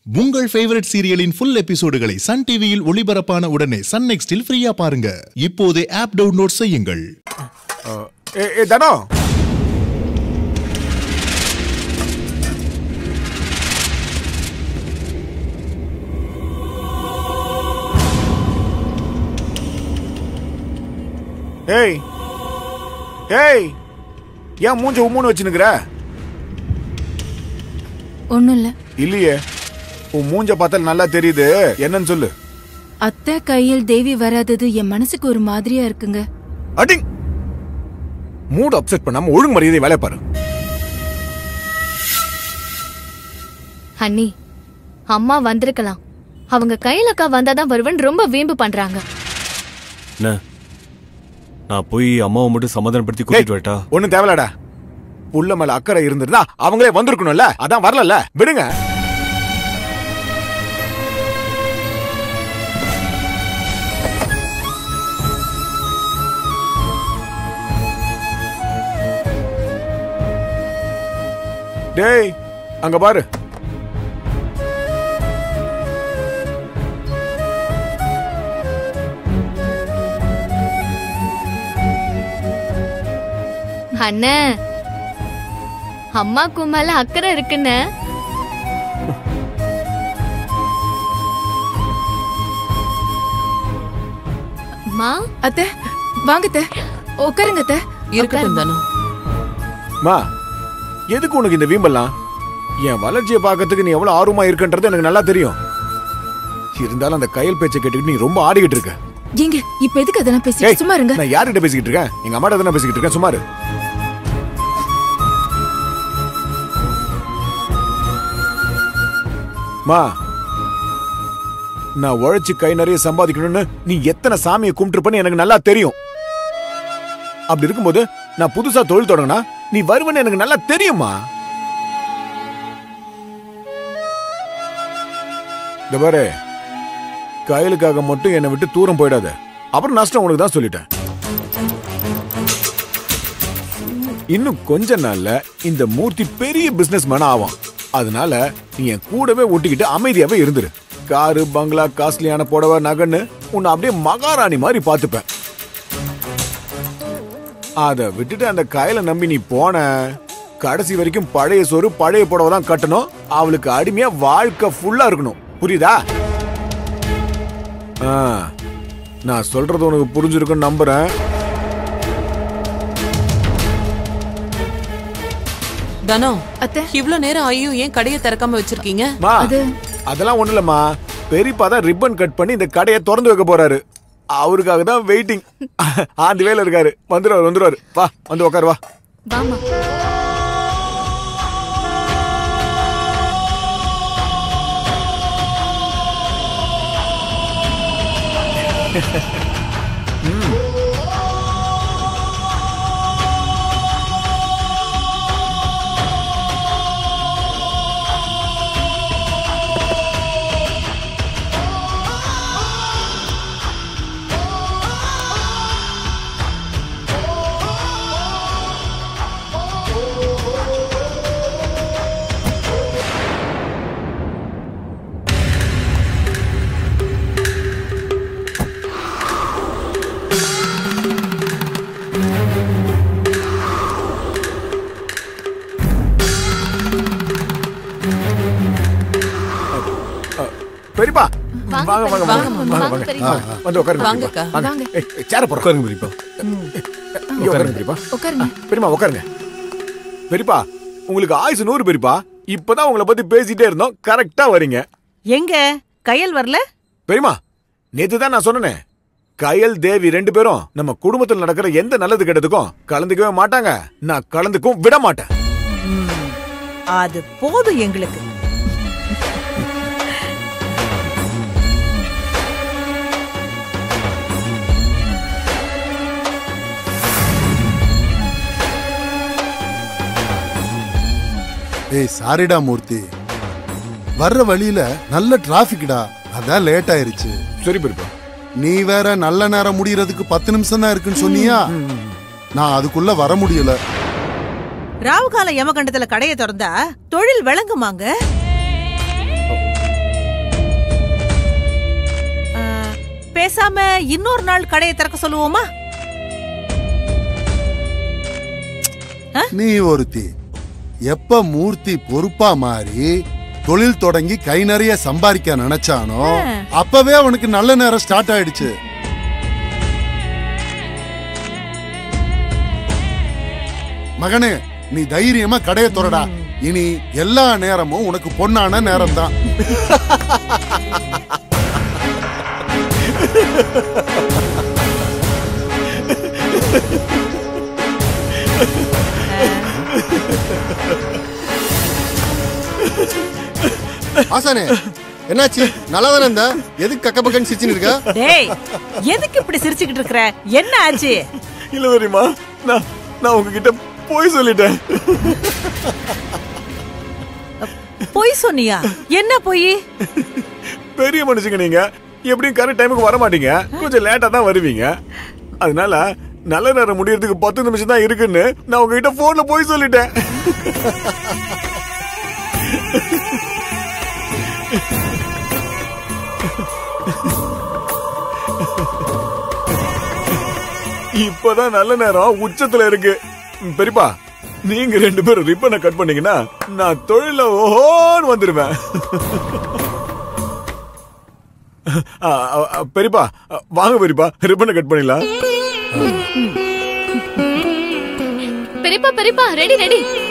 உங்கள் ஃபேவரட் சீரியலின் ஃபுல் எபிசோடுகளை சன் டிவியில் ஒளிபரப்பான உடனே சன் நெக்ஸ்டில் ஃப்ரீயா பாருங்க இப்போதே ஆப் டவுன்லோட் செய்யுங்கள் ஏ ஏ தனோ ஏய் ஏய் ஏன் மூஞ்ச உம்முன்னு வச்சுனுக்குற ஒண்ணும் இல்ல இல்லையே உன் மூஞ்ச பார்த்தால் நல்லா தெரியுது என்னன்னு சொல்லு அத்தை கையில் தேவி வராதது என் மனசுக்கு ஒரு மாதிரியா இருக்குங்க அடிங் மூட் அப்செட் பண்ணாம ஒழுங்கு மரியாதை வேலை பாரு அண்ணி அம்மா வந்திருக்கலாம் அவங்க கையில அக்கா வந்தாதான் வருவன் ரொம்ப வீம்பு பண்றாங்க என்ன நான் போய் அம்மாவை மட்டும் சமாதானப்படுத்தி கூட்டிட்டு வரட்டா ஒண்ணும் தேவையில்லடா புள்ள மேல அக்கறை இருந்திருந்தா அவங்களே வந்திருக்கணும்ல அதான் வரலல்ல விடுங்க டேய் அங்க பாரு அண்ணே அம்மாக்கு மேல அக்கறை இருக்குன்னு அம்மா அத்தை வாங்க அத்தை உட்காருங்க அத்தை இருக்கட்டும் தானு மா எதுக்கு உனக்கு இந்த வீம்பெல்லாம் என் வளர்ச்சியை பார்க்கறதுக்கு நீ எவ்வளவு ஆர்வமா இருக்குன்றது எனக்கு நல்லா தெரியும் இருந்தாலும் அந்த கையல் பேச்சை கேட்டுக்கிட்டு நீ ரொம்ப ஆடிக்கிட்டு இருக்க ஏங்க இப்ப எதுக்கு அதெல்லாம் ஏய், பேசி சும்மா இருங்க நான் யார்கிட்ட பேசிக்கிட்டு இருக்கேன் எங்க அம்மாட்ட தானே பேசிக்கிட்டு இருக்கேன் சுமாரு மா நான் உழைச்சு கை நிறைய சம்பாதிக்கணும்னு நீ எத்தனை சாமியை கும்பிட்டுருப்பன்னு எனக்கு நல்லா தெரியும் அப்படி இருக்கும்போது நான் புதுசா தொழில் தொடங்கினா நீ வருவன்னு எனக்கு நல்லா தெரியுமா இந்த பாரு கையலுக்காக மட்டும் என்னை விட்டு தூரம் போயிடாத அப்புறம் நஷ்டம் உனக்கு தான் சொல்லிட்டேன் இன்னும் கொஞ்ச நாள்ல இந்த மூர்த்தி பெரிய பிசினஸ் மேன ஆவான் அதனால நீ என் கூடவே ஒட்டிக்கிட்டு அமைதியாவே இருந்துரு காரு பங்களா காஸ்ட்லியான புடவை நகன்னு உன்னை அப்படியே மகாராணி மாதிரி பார்த்துப்பேன் அத விட்டுட்டு அந்த கையில நம்பி நீ போன கடைசி வரைக்கும் பழைய சோறு பழைய புடவை தான் கட்டணும் அவளுக்கு அடிமையா வாழ்க்கை ஃபுல்லா இருக்கணும் புரியுதா ஆ, நான் சொல்றது உனக்கு புரிஞ்சிருக்குன்னு நம்புறேன் தனோ அத்தை இவ்ளோ நேரம் ஐயும் ஏன் கடையை திறக்காம வச்சிருக்கீங்க மா அது அதெல்லாம் ஒண்ணு இல்லம்மா பெரியப்பா தான் ரிப்பன் கட் பண்ணி இந்த கடையை திறந்து வைக்க போறாரு அவருக்காக தான் வெயிட்டிங் ஆந்து வேலை இருக்காரு வந்துருவாரு வந்துருவாரு வா வந்து உட்காரு வா வாமா பெரியப்பா வாங்க, வாங்க வாங்க வாங்க வாங்க, வாங்க வாங்க, வாங்க பெரியப்பா. ஆ, வந்து உட்காருங்க வாங்கக்கா. பெரியப்பா. வாங்க வாங்க. ஏய், சேர போறோம் உட்காருங்க பெரியப்பா இங்க உட்காருங்க பெரியப்பா உட்காருங்க பெரியமா உட்காருங்க பெரியப்பா உங்களுக்கு ஆயுசு நூறு பெரியப்பா இப்பதான் உங்களை பத்தி பேசிட்டே இருந்தோம் கரெக்டா வரீங்க எங்க கையல் வரல பெரியமா நேத்து தான் நான் சொன்னேனே கயல் தேவி ரெண்டு பேரும் நம்ம குடும்பத்தில் நடக்கிற எந்த நல்லது கெட்டதுக்கும் கலந்துக்கவே மாட்டாங்க நான் கலந்துக்கும் விட மாட்டேன் அது போதும் எங்களுக்கு ஏய் சாரிடா மூர்த்தி வர்ற வழியில நல்ல டிராஃபிக்டா அதான் லேட் ஆயிருச்சு சரி பெரியப்பா நீ வேற நல்ல நேரம் முடியறதுக்கு பத்து நிமிஷம் தான் இருக்குன்னு சொன்னியா நான் அதுக்குள்ள வர முடியல ராவுகால யமகண்டத்துல கடையை திறந்தா தொழில் விளங்குமாங்க பேசாம இன்னொரு நாள் கடையை திறக்க சொல்லுவோமா நீ ஒருத்தி எப்ப மூர்த்தி பொறுப்பா மாறி தொழில் தொடங்கி கை நிறைய சம்பாதிக்க நினைச்சானோ அப்பவே அவனுக்கு நல்ல நேரம் ஸ்டார்ட் ஆயிடுச்சு மகனே நீ தைரியமா கடையை தொடடா இனி எல்லா நேரமும் உனக்கு பொன்னான நேரம் தான் ஆசானே என்னாச்சு நல்லா தானே இருந்தா எதுக்கு கக்க பக்கன்னு சிரிச்சுன்னு இருக்கா டேய் எதுக்கு இப்படி சிரிச்சுக்கிட்டு இருக்கிற என்ன ஆச்சு இல்ல தெரியுமா நான் நான் உங்ககிட்ட போய் சொல்லிட்டேன் பொய் சொன்னியா என்ன பொய் பெரிய மனுஷங்க நீங்க எப்படியும் கரெக்ட் டைமுக்கு வர மாட்டீங்க கொஞ்சம் லேட்டா தான் வருவீங்க அதனால நல்ல நேரம் முடியறதுக்கு பத்து நிமிஷம் தான் இருக்குன்னு நான் உங்ககிட்ட போன்ல போய் சொல்லிட்டேன் இப்பதான் நல்ல நேரம் உச்சத்துல இருக்கு பெரியப்பா நீங்க ரெண்டு பேரும் ரிப்பனை கட் பண்ணீங்கன்னா நான் தொழில ஓஹோன்னு வந்துருவேன் ஆ, ஆ, ஆ, பெரியப்பா ஆ, வாங்க பெரியப்பா ரிப்பனை கட் பண்ணிடலாம் பெரியப்பா பெரியப்பா ரெடி ரெடி